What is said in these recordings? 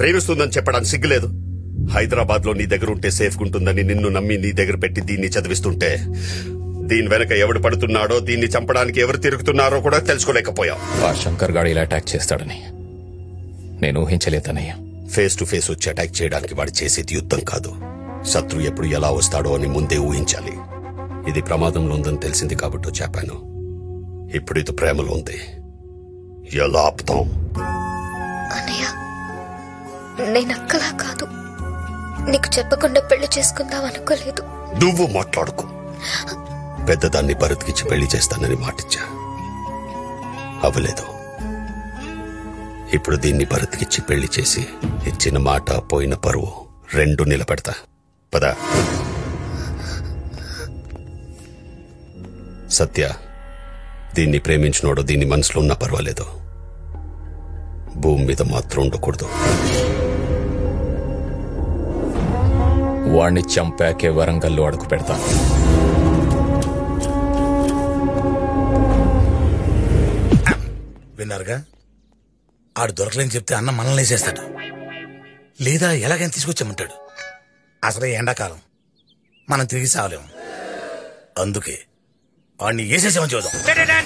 ప్రేమిస్తుందని చెప్పడానికి సిగ్గులేదు హైదరాబాద్ లో నీ దగ్గర ఉంటే సేఫ్ ఉంటుందని నిన్ను నమ్మి నీ దగ్గర పెట్టి దీన్ని చదివిస్తుంటే దీని వెనక ఎవడు పడుతున్నాడో దీన్ని చంపడానికి ఎవరు తిరుగుతున్నారో కూడా తెలుసుకోలేకపోయాం ఆ శంకర్ గాడు ఇలా అటాక్ చేస్తాడని నేను ఊహించలేదన్నయ్య ఫేస్ టు ఫేస్ వచ్చి అటాక్ చేయడానికి వాడు చేసేది యుద్ధం కాదు శత్రు ఎప్పుడు ఎలా వస్తాడో అని ముందే ఊహించాలి ఇది ప్రమాదంలో ఉందని తెలిసింది కాబట్టి చెప్పాను ఇప్పుడు ఇది ప్రేమలో ఉంది ఎలా ఆపుతాం అన్నయ్య నేను అక్కలా కాదు నీకు చెప్పకుండా పెళ్లి చేసుకుందాం అనుకోలేదు నువ్వు మాట్లాడుకో పెద్దదాన్ని భరత్కిచ్చి పెళ్లి చేస్తానని మాటిచ్చా అవ్వలేదు ఇప్పుడు దీన్ని భరత్కిచ్చి పెళ్లి చేసి ఇచ్చిన మాట పోయిన పరువు రెండు నిలబెడతా పద సత్య దీన్ని ప్రేమించినోడు దీన్ని మనసులో ఉన్నా పర్వాలేదు భూమి మీద మాత్రం ఉండకూడదు వాణ్ణి చంపాకే వరంగల్లో అడుగు పెడతాను విన్నారుగా ఆడు దొరకలేని చెప్తే అన్న మనల్ని వేసేస్తాడు లేదా ఎలాగైనా తీసుకొచ్చామంటాడు అసలే ఎండాకాలం మనం తిరిగి సావలేము అందుకే వాడిని వేసేసామని చూద్దాం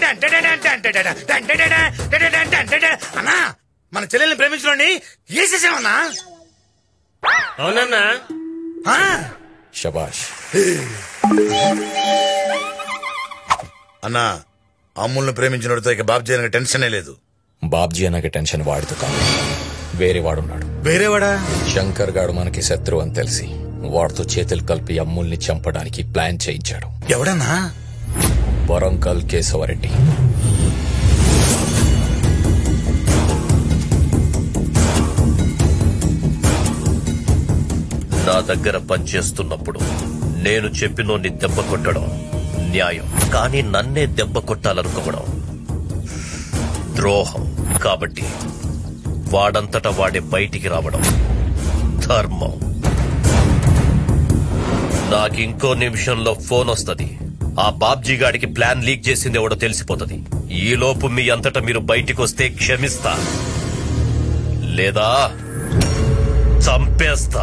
అన్నా మన చెల్లెల్ని ప్రేమించడండి వేసేసామన్నా అవునన్నా ఆ? శబాష్ అన్నా అమ్ముల్ని ప్రేమించినోడితో ఇక బాబు చేయడానికి టెన్షనే లేదు బాబ్జీ అనగా టెన్షన్ వాడితో కాదు వేరే వాడున్నాడు వేరేవాడా శంకర్ గాడు మనకి శత్రువు అని తెలిసి వాడితో చేతులు కలిపి అమ్ముల్ని చంపడానికి ప్లాన్ చేయించాడు ఎవడన్నా వరంగల్ కేశవరెడ్డి నా దగ్గర పనిచేస్తున్నప్పుడు నేను చెప్పినోన్ని దెబ్బ కొట్టడం న్యాయం కానీ నన్నే దెబ్బ కొట్టాలనుకోవడం ద్రోహం కాబట్టి వాడంతట వాడే బయటికి రావడం ధర్మం నాకింకో నిమిషంలో ఫోన్ వస్తది ఆ బాబ్జీ గాడికి ప్లాన్ లీక్ చేసింది ఎవడో తెలిసిపోతుంది ఈలోపు మీ అంతటా మీరు బయటికి వస్తే క్షమిస్తా లేదా చంపేస్తా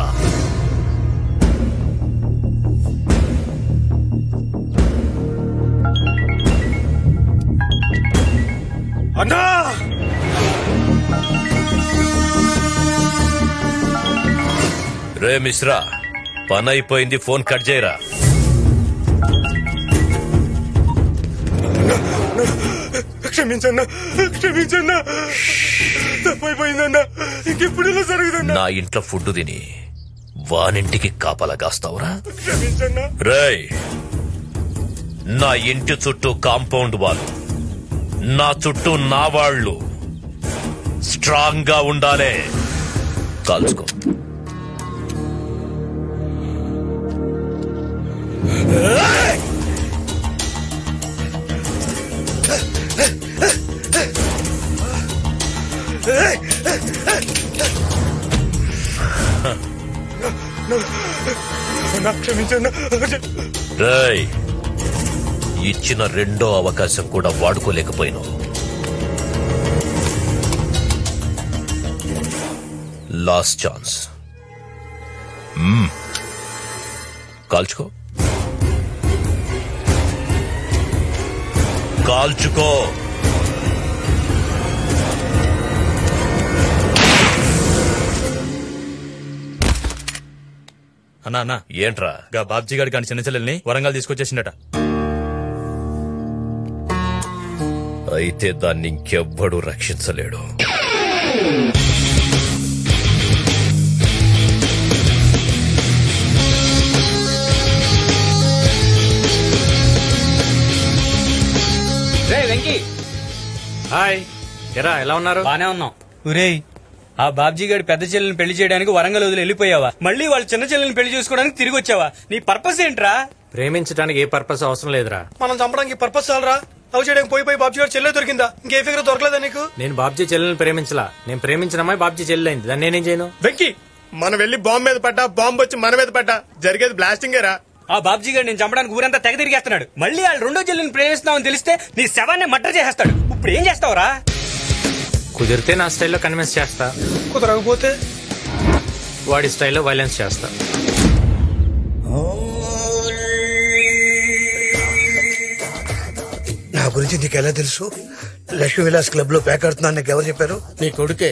అన్నా రే మిశ్రా పని అయిపోయింది ఫోన్ కట్ చేయరా క్షమించన్నా క్షమించన్నా తప్పైపోయిందన్నా ఇంకెప్పుడు ఇలా జరుగుతుందా నా ఇంట్లో ఫుడ్ తిని వానింటికి కాపలా కాస్తావురా క్షమించన్నా రేయ్ నా ఇంటి చుట్టూ కాంపౌండ్ వాళ్ళు నా చుట్టూ నా వాళ్ళు స్ట్రాంగ్ గా ఉండాలే కాల్చుకో అన్నా క్షమించన్నా రేయ్ ఇచ్చిన రెండో అవకాశం కూడా వాడుకోలేకపోయినావు లాస్ట్ ఛాన్స్ మ్మ్. కాల్చుకో కాల్చుకో అన్నా అన్నా ఏంట్రా గా బాబ్జీ గారి కానీ చిన్న చెల్లెల్ని వరంగల్ తీసుకొచ్చేసిండట అయితే దాన్ని ఇంకెవ్వడు రక్షించలేడు రే వెంకీ హాయ్ ఎరా ఎలా ఉన్నారు బానే ఉన్నాం ఒరేయ్ ఆ బాబ్జీ గారి పెద్ద చెల్లెని పెళ్లి చేయడానికి వరంగల్ వదిలి వెళ్ళిపోయావా మళ్ళీ వాళ్ళ చిన్న చెల్లెని పెళ్లి చేసుకోవడానికి తిరిగి వచ్చావా నీ పర్పస్ ఏంట్రా ప్రేమించడానికి ఏ పర్పస్ అవసరం లేదురా మనం చంపడానికి పర్పస్ చాలరా లవ్ చేయడానికి పోయి పోయి బాబు గారు చెల్లె దొరికిందా ఇంకే ఫిగర్ దొరకలేదా నీకు నేను బాబ్జీ చెల్లెల్ని ప్రేమించలా నేను ప్రేమించిన అమ్మాయి బాబ్జీ చెల్లెలైంది దాన్ని నేనేం చేయను వెంకీ మనం వెళ్ళి బాంబు మీద పడ్డా బాంబు వచ్చి మన మీద పడ్డా జరిగేది బ్లాస్టింగేరా ఆ బాబ్జీ గారు నేను చంపడానికి ఊరంతా తెగ తిరిగేస్తున్నాడు మళ్ళీ వాళ్ళు రెండో చెల్లెని ప్రేమిస్తున్నావని తెలిస్తే నీ శవాన్ని మటర్ చేసేస్తాడు ఇప్పుడు ఏం చేస్తావురా కుదిరితే నా స్టైల్లో కన్విన్స్ చేస్తా కుదరకపోతే వాడి స్టైల్లో వైలెన్స్ చేస్తా నా గురించి నీకు ఎలా తెలుసు లక్ష్మీ విలాస్ క్లబ్ లో ప్యాక్ ఆడుతున్నాను నీకు ఎవరు చెప్పారు నీ కొడుకే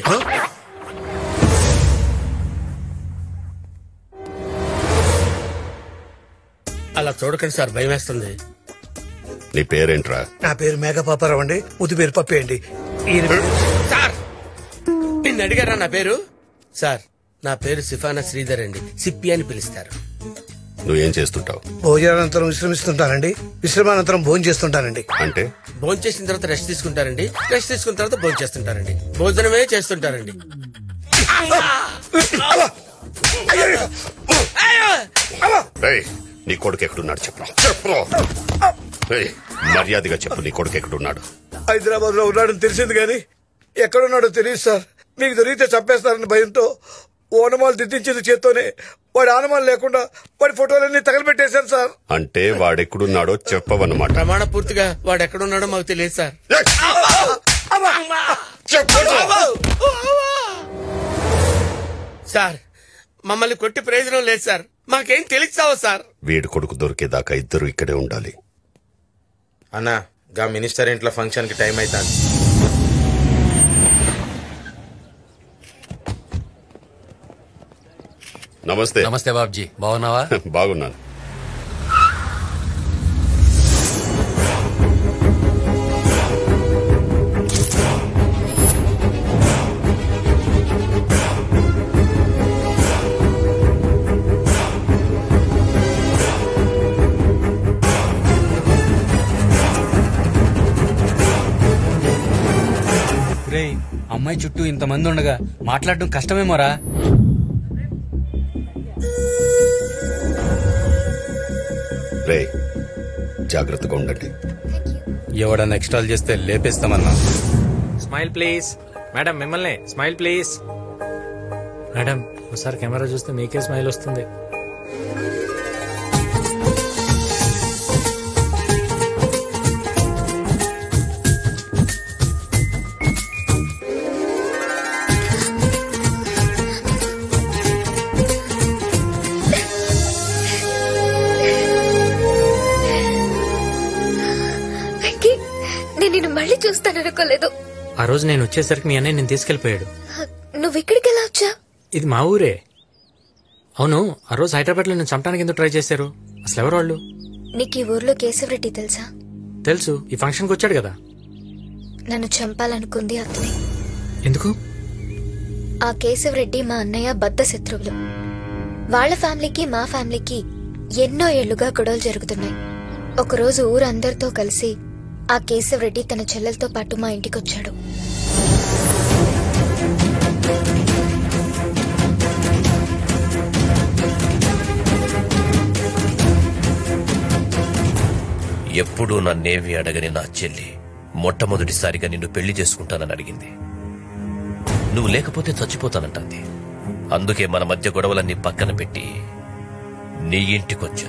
అలా చూడకండి సార్ భయం వేస్తుంది నీ పేరేంట్రా నా పేరు మేఘపాపారావు అండి ముద్దు పేరు పప్పి అండి ఈయన పేరు- సార్ నిన్ను అడిగారా నా పేరు సార్ నా పేరు సిఫానా శ్రీధర్ అండి సిప్పి అని పిలుస్తారు నువ్వేం చేస్తుంటావు భోజనానంతరం విశ్రమిస్తుంటానండి విశ్రమానంతరం భోజనం చేస్తుంటానండి అంటే భోజనం చేసిన తర్వాత రెస్ట్ తీసుకుంటారండి రెస్ట్ తీసుకున్న తర్వాత భోజనం చేస్తుంటారండి భోజనమే చేస్తుంటారండి రేయ్, నీ కొడుకు ఎక్కడున్నాడు చెప్పరా చెప్పరా రేయ్, మర్యాదగా చెప్పు నీ కొడుకు ఎక్కడున్నాడు హైదరాబాద్ లో ఉన్నాడని తెలిసింది కానీ ఎక్కడున్నాడో తెలియదు సార్ మీకు దొరికితే చంపేస్తారని భయంతో ఓనమాలు దిద్దించింది చేత్తోనే వాడి ఆనమాలు లేకుండా వాడి ఫోటోలన్నీ తగలబెట్టేశాను సార్ అంటే వాడెక్కడున్నాడో చెప్పవన్నమాట ప్రమాణ పూర్తిగా వాడు ఎక్కడున్నాడో మాకు తెలియదు సార్ సార్ మమ్మల్ని కొట్టి ప్రయోజనం లేదు సార్ మాకేం తెలుస్తావా సార్ వీడి కొడుకు దొరికేదాకా ఇద్దరు ఇక్కడే ఉండాలి అన్నా గా మినిస్టర్ ఇంట్లో ఫంక్షన్ కి టైం అవుతాను నమస్తే నమస్తే బాబ్జీ బాగున్నావా బాగున్నాను రే అమ్మాయి చుట్టూ ఇంతమంది ఉండగా మాట్లాడడం కష్టమేమోరా రే జాగ్రత్తగా ఉండండి ఎవడన్నా ఎక్స్ట్రాల్ చేస్తే లేపేస్తామన్నా స్మైల్ ప్లీజ్ మేడం మిమ్మల్ని స్మైల్ ప్లీజ్ మేడం ఒకసారి కెమెరా చూస్తే మీకే స్మైల్ వస్తుంది వెంకీ నేను నిన్ను మళ్ళీ చూస్తాననుకోలేదు ఆ రోజు నేను వచ్చేసరికి మీ అన్నయ్య నేను తీసుకెళ్లిపోయాడు నువ్వు ఇక్కడికి ఎలా వచ్చా ఇది మా ఊరే అవును ఆ రోజు హైదరాబాద్ లో నేను చంపడానికి ఎందుకు ట్రై చేశారు అసలు ఎవరు వాళ్ళు నీకు ఈ ఊర్లో కేశవరెడ్డి తెలుసా తెలుసు ఈ ఫంక్షన్ కి వచ్చాడు కదా నన్ను చంపాలనుకుంది అతనే ఎందుకు ఆ కేశవరెడ్డి మా అన్నయ్య బద్ద శత్రువులు వాళ్ళ ఫ్యామిలీకి మా ఫ్యామిలీకి ఎన్నో ఏళ్లుగా గొడవలు జరుగుతున్నాయి ఒకరోజు ఊరందరితో కలిసి ఆ కేశవరెడ్డి తన చెల్లెలతో పాటు మా ఇంటికొచ్చాడు ఎప్పుడూ నన్నేమి అడగని నా చెల్లి మొట్టమొదటిసారిగా నిన్ను పెళ్లి చేసుకుంటానని అడిగింది నువ్వు లేకపోతే చచ్చిపోతానంటుంది అందుకే మన మధ్య గొడవలన్నీ పక్కన పెట్టి నీ ఇంటికొచ్చా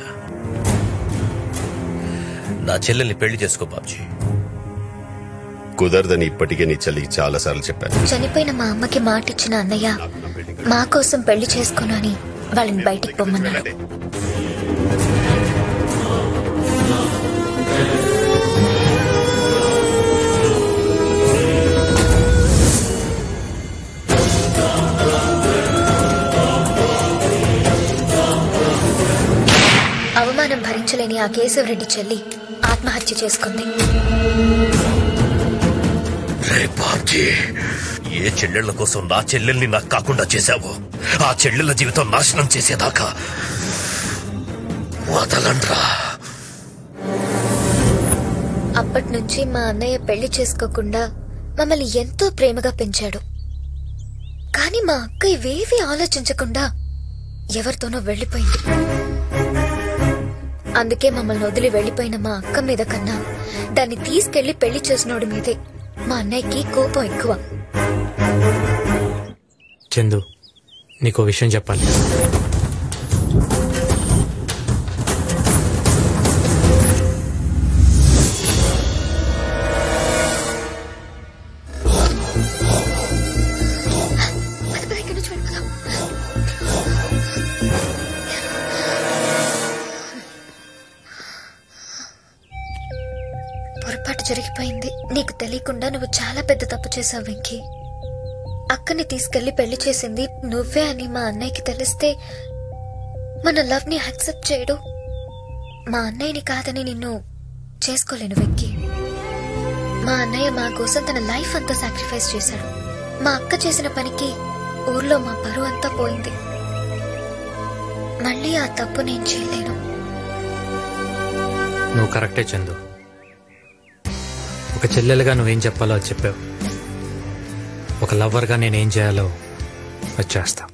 నా చెల్లెల్ని పెళ్లి చేసుకో బాబ్జీ కుదరదని ఇప్పటికే నీ చెల్లికి చాలా సార్లు చెప్పాను చనిపోయిన మా అమ్మకి మాటిచ్చిన అన్నయ్య మా కోసం పెళ్లి చేసుకోను అని వాళ్ళని బయటికి పొమ్మన్నాడు అవమానం భరించలేని ఆ కేశవరెడ్డి చెల్లి ఆత్మహత్య చేసుకుంది రే బాబ్జీ ఏ చెల్లెళ్ల కోసం నా చెల్లెల్ని నాకు కాకుండా చేశావో ఆ చెల్లెళ్ళ జీవితం నాశనం చేసేదాకా వదలండ్రా అప్పటి నుంచి మా అన్నయ్య పెళ్లి చేసుకోకుండా మమ్మల్ని ఎంతో ప్రేమగా పెంచాడు కానీ మా అక్క ఇవేవి ఆలోచించకుండా ఎవరితోనో వెళ్లిపోయింది అందుకే మమ్మల్ని వదిలి వెళ్లిపోయిన మా అక్క మీద కన్నా దాన్ని తీసుకెళ్లి పెళ్లి చేసినోడి మీదే మా అన్నయ్యకి కోపం ఎక్కువ చందు నీకు విషయం చెప్పాలి పద పద ఇక్కడి నుంచి వెళ్ళిపోదాం. పొరపాటు జరిగిపోయింది నీకు తెలియకుండా నువ్వు చాలా పెద్ద తప్పు చేసావు వెంకీ అక్కని తీసుకెళ్లి పెళ్లి చేసింది నువ్వే అని మా అన్నయ్యకి తెలిస్తే మన లవ్ ని యాక్సెప్ట్ చేయడు మా అన్నయ్యని కాదని నిన్ను చేసుకోలేను వెంకీ మా అన్నయ్య మా కోసం తన లైఫ్ అంతా సాక్రిఫైస్ చేశాడు మా అక్క చేసిన పనికి ఊర్లో మా పరువు అంతా పోయింది మళ్ళీ ఆ తప్పు నేను చేయలేను నువ్వు కరెక్టే చందు ఒక చెల్లెలుగా నువ్వేం చెప్పాలో అది చెప్పావు ఒక లవ్వర్గా నేనేం చేయాలో అది చేస్తా